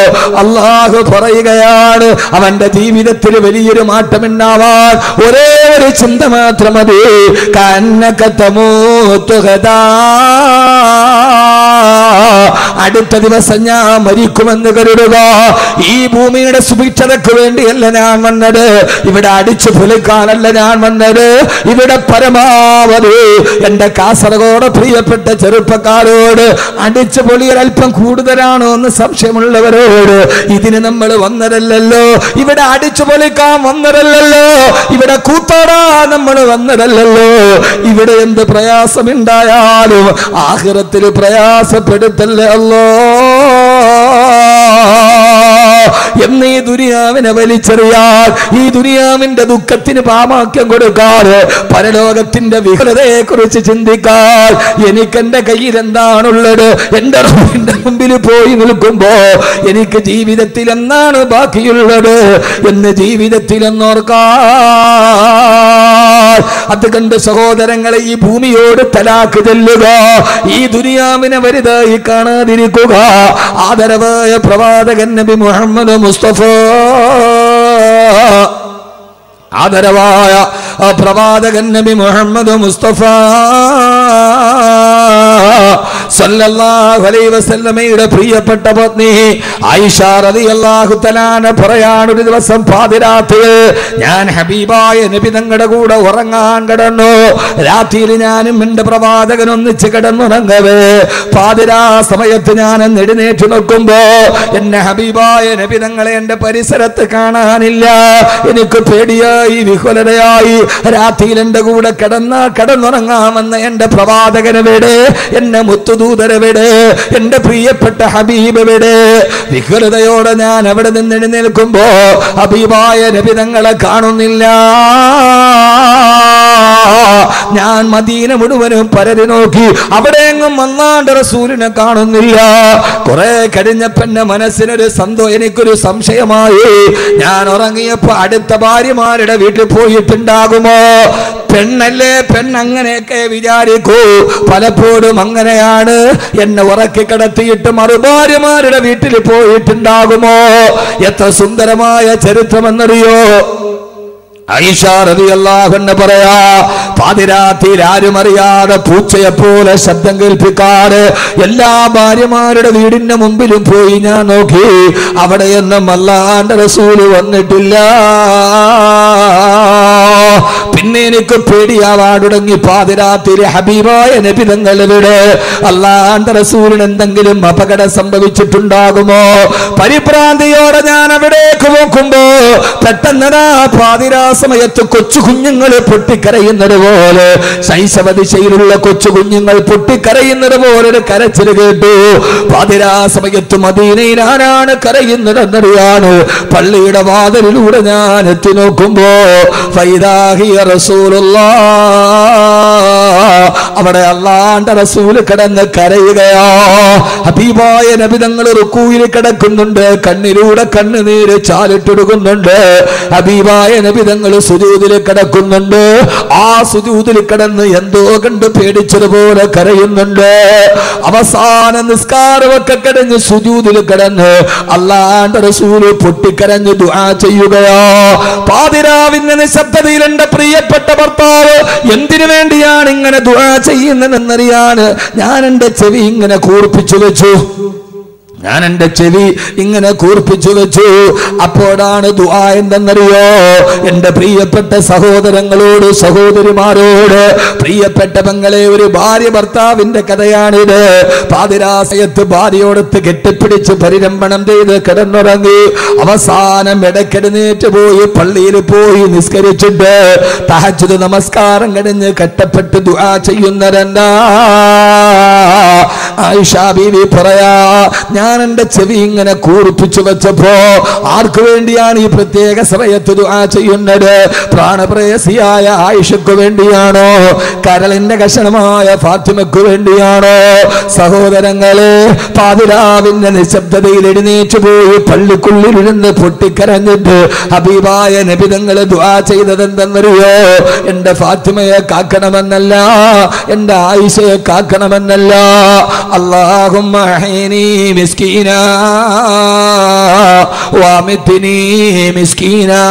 അള്ളാഹു പറയുകയാണ് അവന്റെ ജീവിതത്തിൽ വലിയൊരു മാറ്റമുണ്ടാവാൻ ഒരേ ഒരു ചിന്ത മാത്രം മതി കന്നക്കത്തമൂത്തുകതാ അടുത്ത ദിവസം ഞാൻ മരിക്കുമെന്ന് കരുതുക ഈ ഭൂമിയുടെ സുഭിക്ഷതയ്ക്ക് വേണ്ടിയല്ല ഞാൻ വന്നത് ഇവിടെ അടിച്ചു പൊലിക്കാനല്ല ഞാൻ വന്നത് ഇവിടെ പരമാവധി എന്റെ കാസർഗോഡ് പ്രിയപ്പെട്ട ചെറുപ്പക്കാരോട് അടിച്ചു പൊളിയൽ അല്പം കൂടുതലാണോ എന്ന് സംശയമുള്ളവരോട് ഇതിന് നമ്മൾ വന്നതല്ലല്ലോ ഇവിടെ അടിച്ചു പൊളിക്കാൻ വന്നതല്ലല്ലോ ഇവിടെ കൂത്താടാൻ നമ്മൾ വന്നതല്ലല്ലോ ഇവിടെ എന്ത് പ്രയാസമുണ്ടായാലും ആഹിറത്തിൽ പ്രയാസപ്പെടുത്തല്ലേ അല്ലോ എന്ന് ഈ ദുനിയാവിനെ വലിച്ചെറിയാൻ ഈ ദുനിയാവിന്റെ ദുഃഖത്തിന് പാമാക്യം കൊടുക്കാൻ പരലോകത്തിന്റെ വിഹലതയെ കുറിച്ച് ചിന്തിക്കാൻ എനിക്ക് എന്റെ കയ്യിൽ എന്താണുള്ളത് എന്റെ റബ്ബിന്റെ മുമ്പിൽ പോയി നിൽക്കുമ്പോ എനിക്ക് ജീവിതത്തിൽ എന്താണ് ബാക്കിയുള്ളത് എന്ന് ജീവിതത്തിൽ എന്നോർക്കാൻ അത് കണ്ട് സഹോദരങ്ങളെ ഈ ഭൂമിയോട് തലാക്ക് ചെല്ലുക ഈ ദുനിയാവിനെ വലുതായി കാണാതിരിക്കുക ആദരവായ പ്രവാചകൻ നബി മുഹമ്മദ് മുസ്തഫ ആദരവായ ആ പ്രവാചകൻ നബി മുഹമ്മദ് മുസ്തഫ സല്ലല്ലാഹു അലൈഹി വസല്ലമയുടെ പ്രിയപ്പെട്ട പത്നി ആയിഷ റളിയല്ലാഹു തആല പറയാണ് ഒരു ദിവസം പാതിരാത്രിയിൽ ഞാൻ ഹബീബായ നബി തങ്ങളുടെ കൂടെ ഉറങ്ങാൻ കിടന്നു രാത്രിയിൽ ഞാനും എന്റെ പ്രവാചകൻ ഒന്നിച്ച് കിടന്നുറങ്ങവേ പാതിരാ സമയത്ത് ഞാൻ ഒന്ന് എഴുന്നേറ്റ് നോക്കുമ്പോ എന്നെ ഹബീബായ നബി തങ്ങളെ എന്റെ പരിസരത്ത് കാണാനില്ല എനിക്ക് പേടിയായി വിഹുലതയായി രാത്രിയിൽ എന്റെ കൂടെ കിടന്ന കിടന്നുറങ്ങാമെന്ന എന്റെ പ്രവാചകനെവിടെ എന്നെ മുത്തുദൂതരവിടെ എന്റെ പ്രിയപ്പെട്ട ഹബീബ് എവിടെ വിഹുലതയോടെ ഞാൻ അവിടെ നിന്ന് എഴുന്നേൽക്കുമ്പോ ഹബീബായ നബി തങ്ങളെ കാണുന്നില്ല ഞാൻ മദീന മുഴുവനും പരതി നോക്കി അവിടെ എങ്ങും വന്നാണ്ട് റസൂലിനെ കാണുന്നില്ല കുറെ കഴിഞ്ഞപ്പോ എന്റെ മനസ്സിനൊരു സന്തോ എനിക്കൊരു സംശയമായി ഞാൻ ഉറങ്ങിയപ്പോ അടുത്ത ഭാര്യമാരുടെ വീട്ടിൽ പോയിട്ടുണ്ടാകുമോ പെണ്ണല്ലേ പെണ്ണങ്ങനെയൊക്കെ വിചാരിക്കൂ പലപ്പോഴും അങ്ങനെയാണ് എന്നെ ഉറക്കി കിടത്തിയിട്ട് മറുഭാര്യമാരുടെ വീട്ടിൽ പോയിട്ടുണ്ടാകുമോ എത്ര സുന്ദരമായ ചരിത്രമെന്നറിയോ ഐഷാറിയല്ലാഹെന്ന് പറയാ പാതിരാത്രിയിൽ ആരും അറിയാതെ പൂച്ചയെ പോലെ ശബ്ദം കേൾപ്പിക്കാറ് എല്ലാ ഭാര്യമാരുടെ വീടിന്റെ മുമ്പിലും പോയി ഞാൻ നോക്കി അവിടെയൊന്നും അല്ലാണ്ട് റസൂല് വന്നിട്ടില്ല പിന്നെ എനിക്ക് പേടിയാവാൻ തുടങ്ങി പാതിരാത്രി ഹബീബായ നബിതങ്ങളുടെ അല്ലാണ്ട് റസൂലിന് എന്തെങ്കിലും അപകടം സംഭവിച്ചിട്ടുണ്ടാകുമോ പരിഭ്രാന്തിയോടെ ഞാൻ അവിടേക്ക് നോക്കുമ്പോ പെട്ടെന്നതാ പാതിരാ സമയത്ത് കൊച്ചു കുഞ്ഞുങ്ങൾ പൊട്ടിക്കരയുന്നത് പോലെ ശൈശവ ദിശയിലുള്ള കൊച്ചു കുഞ്ഞുങ്ങൾ പൊട്ടിക്കരയുന്നത് പോലെ ഒരു കരച്ചിൽ കേട്ടു പാതിരാ സമയത്ത് മദീനയിൽ ആരാണ് കരയുന്നതെന്നറിയാണ് പള്ളിയുടെ വാതിലിലൂടെ ഞാൻ എത്തി നോക്കുമ്പോ ഫൈദാഹിയ റസൂലുള്ള അവിടെ അള്ളാണ്ട റസൂല് കിടന്ന് കരയുകയോ ഹബീബായ നബിതങ്ങൾ റുക്കൂയിൽ കിടക്കുന്നുണ്ട് കണ്ണിലൂടെ കണ്ണുനീര് ചാലിട്ടൊടുക്കുന്നുണ്ട് ഹബീബായ നബിതങ്ങൾ സുജൂതിൽ കിടക്കുന്നുണ്ട് ആ സുജൂതിൽ കിടന്ന് എന്തോ കണ്ട് പേടിച്ചതുപോലെ കരയുന്നുണ്ട് അവസാന നിസ്കാരമൊക്കെ കിടന്ന് സുജൂതിൽ കിടന്ന് അള്ളാന്റെ റസൂല് പൊട്ടിക്കരഞ്ഞ് ദുആ ചെയ്യുകയോ പാതിരാവിന്റെ നിശബ്ദതയിൽ എന്റെ പ്രിയപ്പെട്ട ഭർത്താവ് എന്തിനു വേണ്ടിയാണ് ഇങ്ങനെ ദുആ ചെയ്യുന്നതെന്നറിയാന് ഞാൻ എന്റെ ചെവി ഇങ്ങനെ കൂർപ്പിച്ചു വെച്ചു ഞാൻ എന്റെ ചെവി ഇങ്ങനെ കൂർപ്പിച്ചു വെച്ചു അപ്പോഴാണ് ദുആ എന്തെന്നറിയോ എന്റെ പ്രിയപ്പെട്ട സഹോദരങ്ങളോട് സഹോദരിമാരോട് പ്രിയപ്പെട്ട പെങ്ങളെ ഒരു ഭാര്യ ഭർത്താവിന്റെ കഥയാണിത് പാതിരാസയത്ത് ഭാര്യയോടത്ത് കെട്ടിപ്പിടിച്ച് പരിരംഭണം ചെയ്ത് കിടന്നുറങ്ങി അവസാനം ഇടക്കെടുന്നേറ്റ് പോയി പള്ളിയിൽ പോയി നിസ്കരിച്ചിട്ട് തഹജുദ് നമസ്കാരം കഴിഞ്ഞ് കെട്ടപ്പെട്ട് ദുആ ചെയ്യുന്നവരെന്താ ആയിഷ ബീവി പറയാ ഞാൻ എന്റെ ചെവി ഇങ്ങനെ കൂർപ്പിച്ചു വെച്ചപ്പോ ആർക്കു വേണ്ടിയാണ് ഈ പ്രത്യേക സമയത്ത് ദുആ ചെയ്യുന്നത് പ്രാണപ്രേയസിയായ ആയിഷയ്ക്ക് വേണ്ടിയാണോ കരളിന്റെ കഷണമായ ഫാത്തിമയ്ക്ക് വേണ്ടിയാണോ സഹോദരങ്ങളെ പാതിരാവിന്റെ നിശബ്ദതയിൽ എഴുന്നേറ്റ് പോയി പള്ളിക്കുള്ളിലിരുന്ന് പൊട്ടിക്കരഞ്ഞിട്ട് ഹബീബായ നബിതങ്ങളെ ദുആ ചെയ്തത് എന്തെന്നറിയോ എന്റെ ഫാത്തിമയെ കാക്കണമെന്നല്ല എന്റെ ആയിഷയെ കാക്കണമെന്നല്ല اللهم احيني مسكينا വാമിത്തിനി മിസ്കീനാ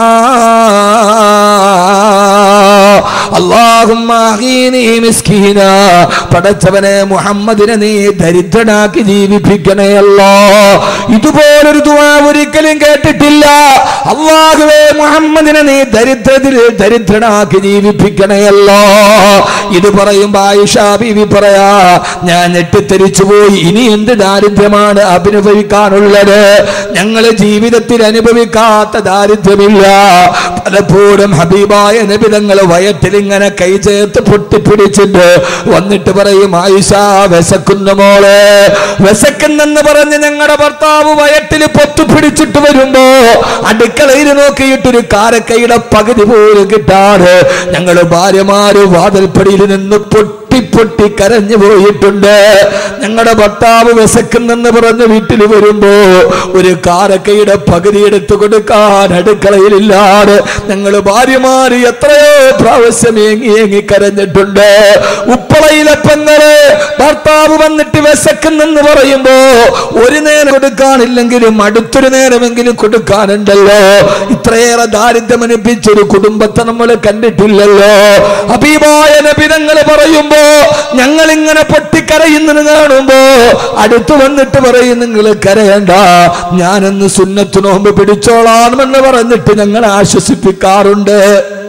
അള്ളാഹുമ്മ അഹീനി മിസ്കീന പടച്ചവനെ മുഹമ്മദിനെ നീ ദരിദ്രനാക്കി ജീവിപ്പിക്കണേ അല്ലോ ഇതുപോലൊരു ദുആ ഒരിക്കലും കേട്ടിട്ടില്ല അള്ളാഹുവേ മുഹമ്മദിനെ നീ ദരിദ്രത്തിൽ ദരിദ്രനാക്കി ജീവിപ്പിക്കണേ അല്ലോ ഇത് പറയുമ്പോ ആയിഷ ബീവി പറയാ ഞാൻ ഞെട്ടിത്തെരിച്ചു പോയി ഇനി എന്ത് ദാരിദ്ര്യമാണ് അഭിനവിക്കാനുള്ളത് ഞങ്ങള് ജീവിതത്തിൽ അനുഭവിക്കാത്ത ദാരിദ്ര്യമില്ല പലപ്പോഴും ഹബീബായ നബിതങ്ങൾ വയറ്റിൽ ഇങ്ങനെ കൈ ചേർത്ത് പൊട്ടിപ്പിടിച്ചിട്ട് വന്നിട്ട് പറയും ആയിഷ വിശക്കുന്ന മോളെ വിശക്കുന്നെന്ന് പറഞ്ഞ് ഞങ്ങളുടെ ഭർത്താവ് വയറ്റിൽ പൊത്തുപിടിച്ചിട്ട് വരുമ്പോ അടുക്കളയിൽ നോക്കിയിട്ടൊരു കാരക്കയുടെ പകുതി പോലും കിട്ടാറ് ഞങ്ങള് ഭാര്യമാര് വാതിൽപ്പടിയിൽ നിന്ന് പൊട്ടി പൊട്ടി കരഞ്ഞു പോയിട്ടുണ്ട് ഞങ്ങളുടെ ഭർത്താവ് വിശക്കുന്നെന്ന് പറഞ്ഞ് വീട്ടിൽ വരുമ്പോ ഒരു കാരക്കയുടെ പകുതി എടുത്തു കൊടുക്കാൻ അടുക്കളയിലില്ലാതെ ഞങ്ങൾ ഭാര്യമാര് എത്രയോ പ്രാവശ്യം ഏങ്ങി ഏങ്ങി കരഞ്ഞിട്ടുണ്ട് ഉപ്പളയിലെ പെങ്ങള് ഭർത്താവ് വന്നിട്ട് വിശക്കുന്നെന്ന് പറയുമ്പോ ഒരു നേരം കൊടുക്കാനില്ലെങ്കിലും അടുത്തൊരു നേരമെങ്കിലും കൊടുക്കാനുണ്ടല്ലോ ഇത്രയേറെ ദാരിദ്ര്യം അനുഭവിച്ചൊരു കുടുംബത്തെ നമ്മൾ കണ്ടിട്ടില്ലല്ലോ അബീബായ നബിതങ്ങൾ പറയുമ്പോ ഞങ്ങൾ ഇങ്ങനെ പൊട്ടിക്കരയുന്നത് കാണുമ്പോ അടുത്ത് വന്നിട്ട് പറയും നിങ്ങൾ കരയണ്ട ഞാനൊന്ന് സുന്നത്ത് നോമ്പ് പിടിച്ചോളാമെന്ന് പറഞ്ഞിട്ട് ഞങ്ങൾ ആശ്വസിപ്പിക്കാറുണ്ട്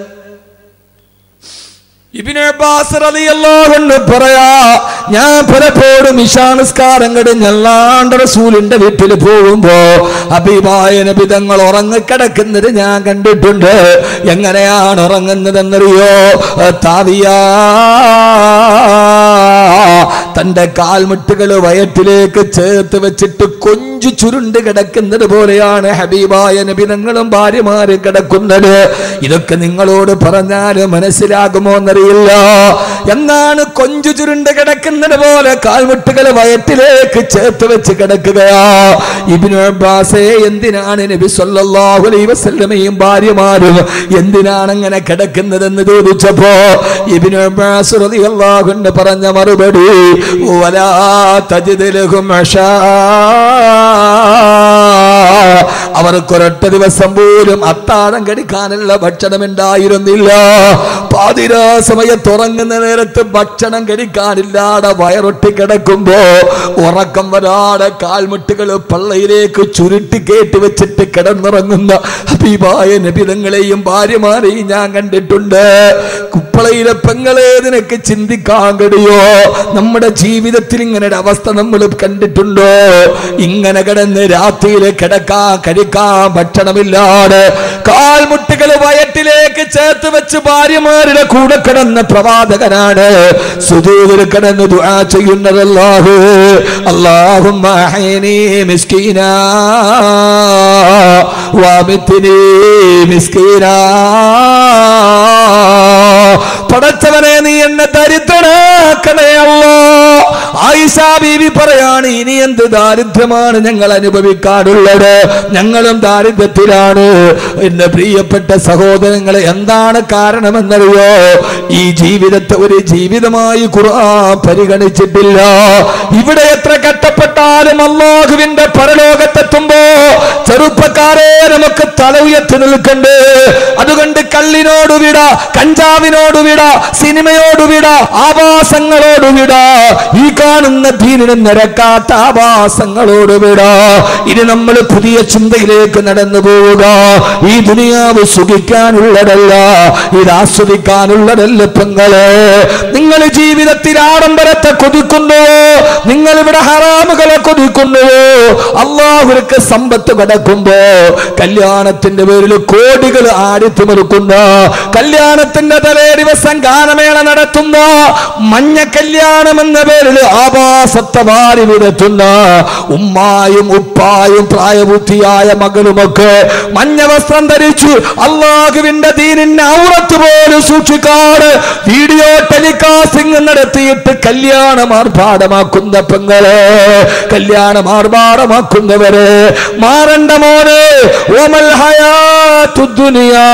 ഇബിന് അബ്ബാസ് റളിയല്ലാഹു അൻഹു പറയാ ഞാൻ പലപ്പോഴും ഇശാനസ്കാരം കഴിഞ്ഞല്ലാണ്ട് റസൂലിന്റെ വീട്ടിൽ പോകുമ്പോ അബീബായ നബി തങ്ങൾ ഉറങ്ങിക്കിടക്കുന്നത് ഞാൻ കണ്ടിട്ടുണ്ട് എങ്ങനെയാണ് ഉറങ്ങുന്നതെന്നറിയോ താവിയാ തന്റെ കാൽമുട്ടുകൾ വയറ്റിലേക്ക് ചേർത്ത് വെച്ചിട്ട് കൊഞ്ചു ചുരുണ്ട് കിടക്കുന്നത് പോലെയാണ് ഹബീബായ നബിതങ്ങളും ഭാര്യമാരും കിടക്കുന്നത് ഇതൊക്കെ നിങ്ങളോട് പറഞ്ഞാൽ മനസ്സിലാകുമോ എന്നറിയില്ല എന്നാണ് കൊഞ്ചു ചുരുണ്ട് കിടക്കുന്നത് പോലെ കാൽമുട്ടുകൾ വയറ്റിലേക്ക് ചേർത്ത് വെച്ച് കിടക്കുകയാ ഇബിനു അബ്ബാസേ എന്തിനാണ് നബി സല്ലല്ലാഹു അലൈഹി വസല്ലമയും ഭാര്യമാരും എന്തിനാണ് അങ്ങനെ കിടക്കുന്നതെന്ന് ചോദിച്ചപ്പോ ഇബിനു അബ്ബാസ് റളിയല്ലാഹു അൻഹു പറഞ്ഞ മറുപടി വലാ തജിദ് ലഹും അശാ അവർക്കൊരൊറ്റ ദിവസം പോലും അത്താഴം കടിക്കാനുള്ള ഭക്ഷണം ഉണ്ടായിരുന്നില്ല പാതിരാ സമയത്ത് ഉറങ്ങുന്ന നേരത്ത് ഭക്ഷണം കഴിക്കാനില്ലാതെ വയറൊട്ടി കിടക്കുമ്പോ ഉറക്കം വരാതെ കാൽമുട്ടുകൾ പള്ളയിലേക്ക് ചുരുട്ടി കേട്ടി വെച്ചിട്ട് കിടന്നുറങ്ങുന്ന ഹബീബായ നബിതങ്ങളെയും ഭാര്യമാരെയും ഞാൻ കണ്ടിട്ടുണ്ട് കുപ്പളയിലെ പെങ്ങളെ നിനക്ക് ചിന്തിക്കാൻ കഴിയോ നമ്മുടെ ജീവിതത്തിൽ ഇങ്ങനെ ഒരു അവസ്ഥ നമ്മൾ കണ്ടിട്ടുണ്ടോ ഇങ്ങനെ കിടന്ന് രാത്രിയിൽ കിടക്കാൻ കഴിക്കാൻ ഭക്ഷണമില്ലാതെ കാൽമുട്ടുകൾ വയറ്റിലേക്ക് ചേർത്ത് വെച്ച് ഭാര്യമാരുടെ കൂടെ കിടന്ന പ്രവാചകനാണ് സുദൂരിൽ കിടന്ന് ദുആ ചെയ്യുന്നതല്ലാഹു അല്ലാഹുമ്മ അഹ്യിനി മിസ്കീനാ വമിത്നി മിസ്കീനാ പടച്ചവനെ നീ എന്നെ ദരിദ്രനാക്കണേ അല്ലോ ആയിഷ ബീവി പറയാണ് ഇനി എന്ത് ദാരിദ്ര്യമാണ് ഞങ്ങൾ അനുഭവിക്കാറുള്ളത് ഞങ്ങളും ദാരിദ്ര്യത്തിലാണ് എന്റെ പ്രിയപ്പെട്ട സഹോദരങ്ങളെ എന്താണ് കാരണമെന്നറിയോ ഈ ജീവിതത്തെ ഒരു ജീവിതമായി ഖുർആൻ പരിഗണിച്ചിട്ടില്ല ഇവിടെ എത്ര കഷ്ടപ്പെട്ടാലും അള്ളാഹുവിന്റെ പരലോകത്തെത്തുമ്പോ ചെറുപ്പക്കാരെ നമുക്ക് തല ഉയർത്തി നിൽക്കണ്ട് അതുകൊണ്ട് കള്ളിനോട് വിട കഞ്ചാവിനോട് വിട സിനിമയോട് വിട ആവാസങ്ങളോട് വിട ഈ കാണുന്ന ദീനിന് നിരക്കാത്ത ആവാസങ്ങളോട് വിട ഇനി നമ്മൾ പുതിയ ചിന്തയിലേക്ക് നടന്നു പോവുക ഈ ദുനിയാവ് സുഖിക്കാനുള്ളതല്ല ഇത് ആസ്വദിക്കാനുള്ളതല്ല പെങ്ങളെ നിങ്ങൾ ജീവിതത്തിൽ ആഡംബരത്തെ കൊതിക്കുന്നുവോ നിങ്ങൾ ഇവിടെ ഹറാമുകളെ കൊതിക്കുന്നുവോ അള്ളാഹുർക്ക് സമ്പത്ത് കിടക്കുമ്പോ കല്യാണത്തിന്റെ പേരിൽ കോടികൾ ആടിത്തിമിറുക്കുന്ന കല്യാണത്തിന്റെ തലേ ദിവസം ഗാനമേള നടത്തുന്ന മഞ്ഞ കല്യാണം എന്ന പേരിൽ ആഭാസത്തെ വാരി വിടത്തുന്ന ഉമ്മായും ഉപ്പായും പ്രായബുദ്ധിയായ മകളുമൊക്കെ മഞ്ഞ വസ്ത്രം ധരിച്ചു അള്ളാഹുവിന്റെ ദീനിന്റെ ഔറത്ത് പോലും സൂക്ഷിക്കാറ് വീഡിയോ ടെലികാസ്റ്റിംഗ് നടത്തിയിട്ട് കല്യാണം ആർഭാടമാക്കുന്ന പെങ്ങളെ കല്യാണം ആർഭാടമാക്കുന്നവരെ മാറണ്ട മോനെ ഓമൽ ഹയാത്തു ദുനിയാ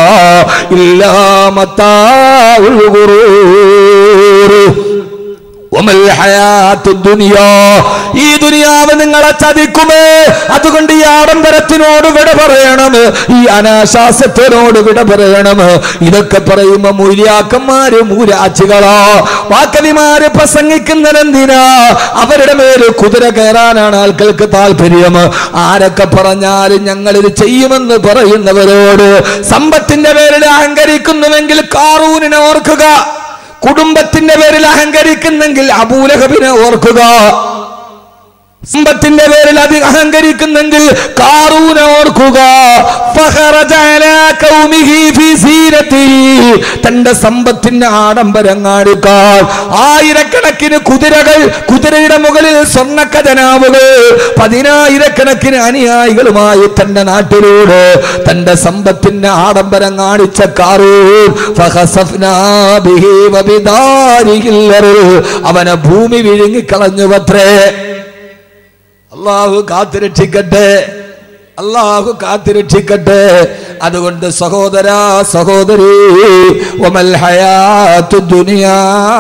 ഇല്ലാ മത്താഉൽ ഗുറൂർ വമൽ ഹയാത്തു ദുനിയാ. ഈ ദുനിയാവ് നിങ്ങളെ ചതിക്കുമേ അതുകൊണ്ട് ഈ ആഡംബരത്തിനോട് വിട പറയണം ഈ അനാശാസ്യത്തിനോട് വിട പറയണം ഇതൊക്കെ പറയുമ്പോ മൂര്യാക്കന്മാര് മൂരാച്ചികളോ വാക്കവിമാര് പ്രസംഗിക്കുന്നതെന്തിനാ അവരുടെ മേല് കുതിര കയറാനാണ് ആൾക്കാർക്ക് താല്പര്യം ആരൊക്കെ പറഞ്ഞാലും ഞങ്ങൾ ഇത് ചെയ്യുമെന്ന് പറയുന്നവരോട് സമ്പത്തിന്റെ പേരിൽ അഹങ്കരിക്കുന്നുവെങ്കിൽ കാറൂനിനെ ഓർക്കുക കുടുംബത്തിന്റെ പേരിൽ അഹങ്കരിക്കുന്നെങ്കിൽ അബൂലഹബിനെ ഓർക്കുക സമ്പത്തിന്റെ പേരിൽ അതി അഹങ്കരിക്കുന്നെങ്കിൽ കാറൂനെ ഓർക്കുക ഫഖറജ അലാ ഖൗമിഹി ഫീ സീനത്തിഹി. തന്റെ സമ്പത്തിന്റെ ആഡംബരം കാണിക്കാൻ ആയിരക്കണക്കിന് കുതിരകൾ കുതിരയുടെ മുകളിൽ സ്വർണ്ണ ഖജനാവുകൾ പതിനായിരക്കണക്കിന് അനുയായികളുമായി തന്റെ നാട്ടിലൂടെ തന്റെ സമ്പത്തിന്റെ ആഡംബരം കാണിച്ച കാറൂൻ ഫഖസഫ്നാ ബിഹി വബിദാരിഹിൽ അർള്. അവനെ ഭൂമി വിഴുങ്ങിക്കളഞ്ഞു പത്രേ അള്ളാഹു കാത്തുരക്ഷിക്കട്ടെ അള്ളാഹു കാത്തുരക്ഷിക്കട്ടെ അതുകൊണ്ട് സഹോദര സഹോദരി ഒമൽ ഹയാത്തു ദുനിയാ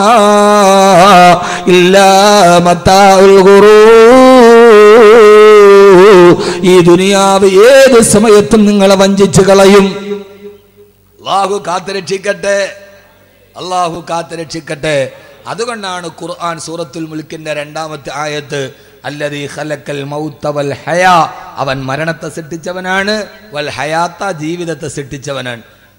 ഇല്ലാ മത്താഉൽ ഖുറൂർ. ഈ ദുനിയാവ് ഏത് സമയത്തും നിങ്ങളെ വഞ്ചിച്ചു കളയും അള്ളാഹു കാത്തുരക്ഷിക്കട്ടെ അള്ളാഹു കാത്തുരക്ഷിക്കട്ടെ അതുകൊണ്ടാണ് ഖുർആൻ സൂറത്തുൽ മുൽക്കിന്റെ രണ്ടാമത്തെ ആയത്ത് അല്ലതി ഖലക്കൽ മൗത്ത വൽ ഹയാ അവൻ മരണത്തെ സൃഷ്ടിച്ചവനാണ് വൽ ഹയാത്ത ജീവിതത്തെ സൃഷ്ടിച്ചവനാണ്